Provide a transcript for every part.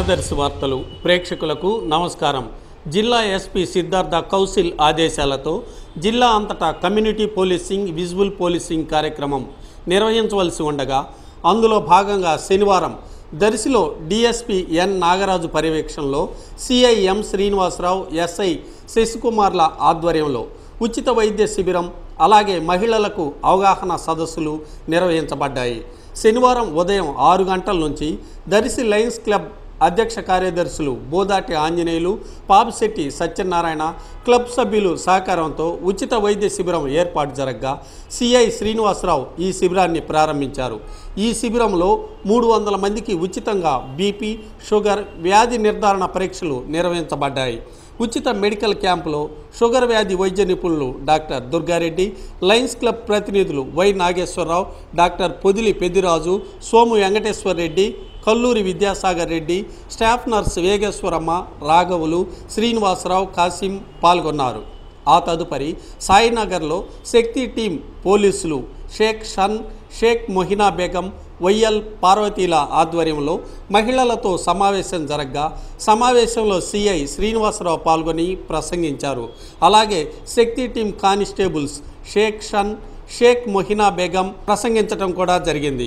మనదర్శి వార్తలు ప్రేక్షకులకు నమస్కారం జిల్లా ఎస్పీ సిద్ధార్థ కౌశిల్ ఆదేశాలతో జిల్లా అంతటా కమ్యూనిటీ పోలీసింగ్ విజువల్ పోలీసింగ్ కార్యక్రమం నిర్వహించవలసి ఉండగా అందులో భాగంగా శనివారం దర్శిలో డిఎస్పీ ఎన్ నాగరాజు పర్యవేక్షణలో సిఐ ఎం శ్రీనివాసరావు ఎస్ఐ శశికుమార్ల ఆధ్వర్యంలో ఉచిత వైద్య శిబిరం అలాగే మహిళలకు అవగాహన సదస్సులు నిర్వహించబడ్డాయి శనివారం ఉదయం ఆరు గంటల నుంచి దర్శి లయన్స్ క్లబ్ అధ్యక్ష కార్యదర్శులు బోదాటి ఆంజనేయులు పాపిశెట్టి సత్యనారాయణ క్లబ్ సభ్యులు సహకారంతో ఉచిత వైద్య శిబిరం ఏర్పాటు జరగగా సిఐ శ్రీనివాసరావు ఈ శిబిరాన్ని ప్రారంభించారు ఈ శిబిరంలో మూడు వందల మందికి ఉచితంగా బీపీ షుగర్ వ్యాధి నిర్ధారణ పరీక్షలు నిర్వహించబడ్డాయి ఉచిత మెడికల్ క్యాంపులో షుగర్ వ్యాధి వైద్య నిపుణులు డాక్టర్ దుర్గారెడ్డి లయన్స్ క్లబ్ ప్రతినిధులు Y Nageswararao doctor Podili Peddiraju Somu Venkateswara Reddy Kalluri Vidyasagar Reddy staff nurse Vegeswaramma రాఘవులు శ్రీనివాసరావు కాసిం పాల్గొన్నారు ఆ తదుపరి సాయినగర్లో శక్తి టీం పోలీసులు షేక్ షన్ షేక్ మొహినా బేగం వైఎల్ పార్వతీల ఆధ్వర్యంలో మహిళలతో సమావేశం జరగ్గా సమావేశంలో సిఐ శ్రీనివాసరావు పాల్గొని ప్రసంగించారు అలాగే శక్తి టీం కానిస్టేబుల్స్ షేక్ షన్ షేక్ మొహినా బేగం ప్రసంగించడం కూడా జరిగింది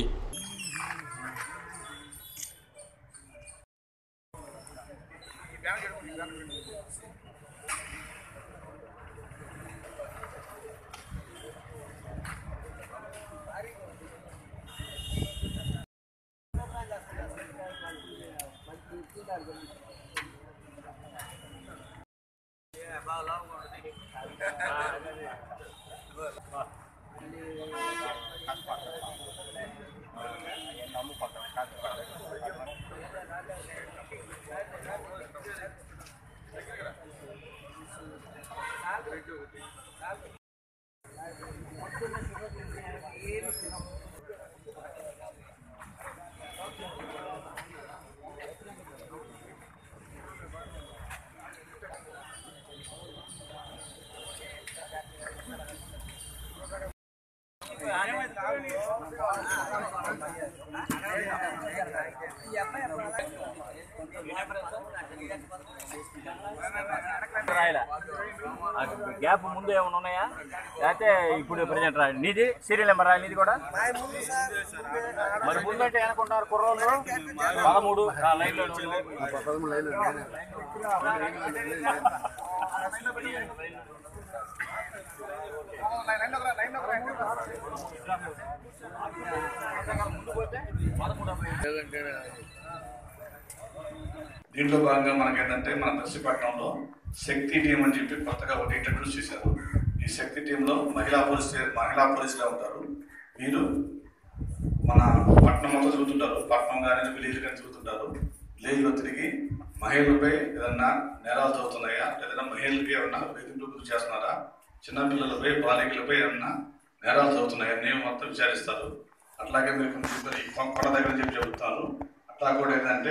రాయలే ఆ గ్యాప్ ముందు ఏమైనా ఉన్నాయా లేకపోతే ఇప్పుడు ప్రజెంట్ రాయాలి నీది సీరియల్ నెంబర్ రాయాలి నీది కూడా మరి ముందు అంటే అనుకుంటారు కుర్రోళ్ళు పదమూడు ఆ లైన్లో ఉండు. దీంట్లో భాగంగా మనకేంటంటే మన దర్శిపట్నంలో శక్తి టీం అని చెప్పి కొత్తగా ఒకటి ఇంట్రడ్యూస్ చేశారు ఈ శక్తి టీంలో మహిళా పోలీస్ మహిళా పోలీసులే ఉంటారు వీరు మన పట్నం మొత్తం తిరుగుతుంటారు పట్నం కానీ విలేజ్ కానీ తిరుగుతుంటారు విలేజ్లో తిరిగి మహిళలపై ఏదన్నా నేరాలు జరుగుతున్నాయా ఏదైనా మహిళలకి ఏమన్నా వేధింపులు గురి చేస్తున్నారా చిన్నపిల్లలపై బాలికలపై ఏమన్నా నేరాలు జరుగుతున్నాయా నేను మొత్తం విచారిస్తారు అట్లాగే మీరు కొంచెం ఈ కొండ దగ్గర అని చెప్పి చెబుతారు అట్లా కూడా ఏంటంటే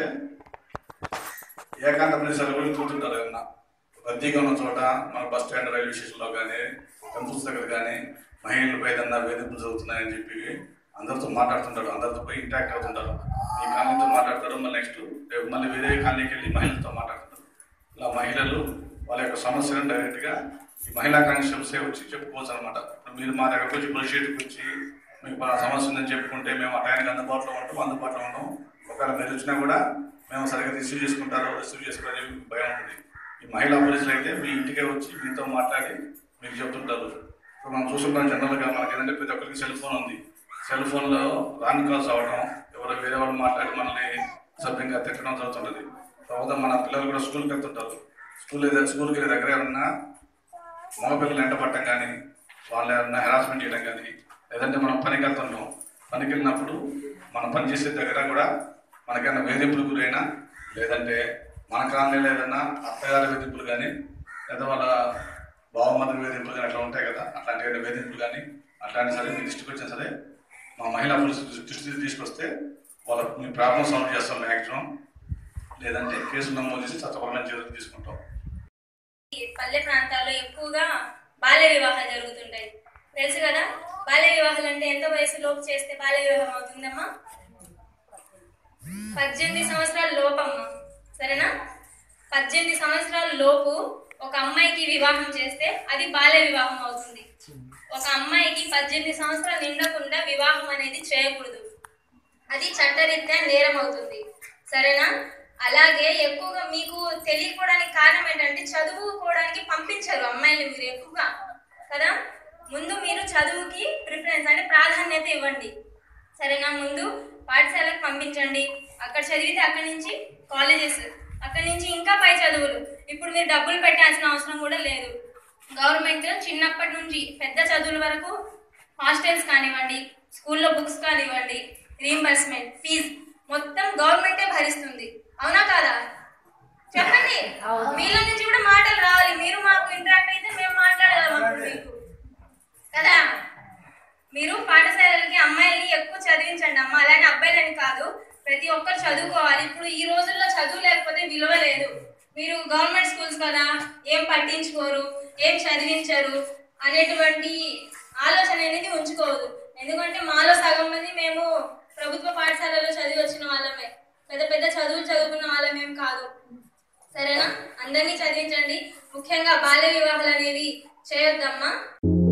ఏకాంత ప్రదేశాలు కూడా తిరుగుతుంటారు ఏమన్నా రద్దీగా ఉన్న చోట మన బస్ స్టాండ్ రైల్వే స్టేషన్లో కానీ టెంపుల్స్ దగ్గర కానీ మహిళలపై ఏదన్నా వేధింపులు జరుగుతున్నాయని చెప్పి అందరితో మాట్లాడుతుంటారు అందరితో పోయి ఇంటాక్ట్ అవుతుంటారు ఈ కాలనీతో మాట్లాడతారు మళ్ళీ నెక్స్ట్ రేపు మళ్ళీ వేరే కాలనీకి వెళ్ళి మహిళలతో మాట్లాడుతారు ఇలా మహిళలు వాళ్ళ యొక్క సమస్యలను డైరెక్ట్గా ఈ మహిళా కానిస్టేబుల్సే వచ్చి చెప్పుకోవచ్చు అనమాట మీరు మా దగ్గరకు వచ్చి పోలీస్ స్టేషన్కి వచ్చి మీకు పలానా సమస్య ఉందని చెప్పుకుంటే మేము ఆ టైంకి అందుబాటులో ఉంటాం అందుబాటులో ఉంటాం ఒకవేళ మీరు వచ్చినా కూడా మేము సరిగ్గా రిసీవ్ చేసుకుంటారో రిసీవ్ చేసుకోవాలని చెప్పి భయం ఉంటుంది ఈ మహిళా పోలీసులు అయితే మీ ఇంటికే వచ్చి మీతో మాట్లాడి మీకు చెప్తుంటారు ఇప్పుడు మనం చూస్తుంటాం జనరల్గా మనకి ఏంటంటే ప్రతి ఒక్కరికి సెల్ ఫోన్ ఉంది సెల్ ఫోన్లో రాంగ్ కాల్స్ అవ్వడం ఎవరో వేరే వాళ్ళు మాట్లాడి మనల్ని సభ్యంగా తిట్టడం జరుగుతుంటుంది తర్వాత మన పిల్లలు కూడా స్కూల్కి వెళ్తుంటారు స్కూల్ ఏదైనా స్కూల్కి వెళ్ళే దగ్గర ఏమన్నా మగపిల్లలు ఎంట పట్టడం కానీ వాళ్ళు ఏమన్నా హెరాస్మెంట్ చేయడం కానీ లేదంటే మనం పనికి వెళ్తుంటాం పనికి వెళ్ళినప్పుడు మనం పనిచేసే దగ్గర కూడా మనకైనా వేధింపులు గురైనా లేదంటే మన కాలనీలో ఏదైనా అత్తగారి వేధింపులు కానీ లేదా వాళ్ళ బావమతి వేధింపులు కానీ అట్లా ఉంటాయి కదా అట్లాంటి ఏదైనా వేధింపులు కానీ అట్లాంటి సరే మీ దృష్టికి వచ్చినా సరే మా మహిళా పోలీసు దృష్టికి తీసుకొస్తే వాళ్ళ మీ ప్రాబ్లం సాల్వ్ చేస్తాం మ్యాక్సిమం లేదంటే కేసులు నమోదు చేసి చట్టపరమైన చర్యలు తీసుకుంటాం ఈ పల్లె ప్రాంతాల్లో ఎక్కువగా బాల్య వివాహాలు జరుగుతుంటాయి తెలుసు కదా బాల్య వివాహాలు అంటే ఎంత వయసు లోపు చేస్తే బాల్య వివాహం అవుతుందమ్మా పద్దెనిమిది సంవత్సరాల లోపమ్మా సరేనా పద్దెనిమిది సంవత్సరాల లోపు ఒక అమ్మాయికి వివాహం చేస్తే అది బాల్య వివాహం అవుతుంది ఒక అమ్మాయికి పద్దెనిమిది సంవత్సరాలు నిండకుండా వివాహం అనేది చేయకూడదు అది చట్టరీత్యా నేరం అవుతుంది సరేనా అలాగే ఎక్కువగా మీకు తెలియకపోవడానికి కారణం ఏంటంటే చదువుకోవడానికి పంపించరు అమ్మాయిలు మీరు ఎక్కువగా కదా ముందు మీరు చదువుకి ప్రిఫరెన్స్ అంటే ప్రాధాన్యత ఇవ్వండి సరేనా ముందు పాఠశాలకు పంపించండి అక్కడ చదివితే అక్కడి నుంచి కాలేజెస్ అక్కడి నుంచి ఇంకా పై చదువులు ఇప్పుడు మీరు డబ్బులు పెట్టాల్సిన అవసరం కూడా లేదు గవర్నమెంట్ చిన్నప్పటి నుంచి పెద్ద చదువుల వరకు హాస్టల్స్ కానివ్వండి స్కూల్లో బుక్స్ కానివ్వండి రీంబర్స్మెంట్ ఫీజు మొత్తం గవర్నమెంటే భరిస్తుంది అవునా కాదా చెప్పండి మీలో నుంచి కూడా మాటలు రావాలి మీరు మాకు ఇంటరాక్ట్ అయితే మేము మాట్లాడగలం అప్పుడు మీకు కదా మీరు పాఠశాలలకి అమ్మాయిల్ని ఎక్కువ చదివించండి అమ్మ అలానే అబ్బాయిలని కాదు ప్రతి ఒక్కరు చదువుకోవాలి ఇప్పుడు ఈ రోజుల్లో చదువు లేకపోతే విలువ లేదు మీరు గవర్నమెంట్ స్కూల్స్ కదా ఏం పట్టించుకోరు ఏం చదివించరు అనేటువంటి ఆలోచన అనేది ఉంచుకోవద్దు ఎందుకంటే మాలో సగం మంది మేము ప్రభుత్వ పాఠశాలలో చదివి వచ్చిన వాళ్ళమే పెద్ద పెద్ద చదువులు చదువుకున్న వాళ్ళమేం కాదు సరేనా అందరినీ చదివించండి ముఖ్యంగా బాల్య వివాహాలు అనేవి చేయొద్దమ్మా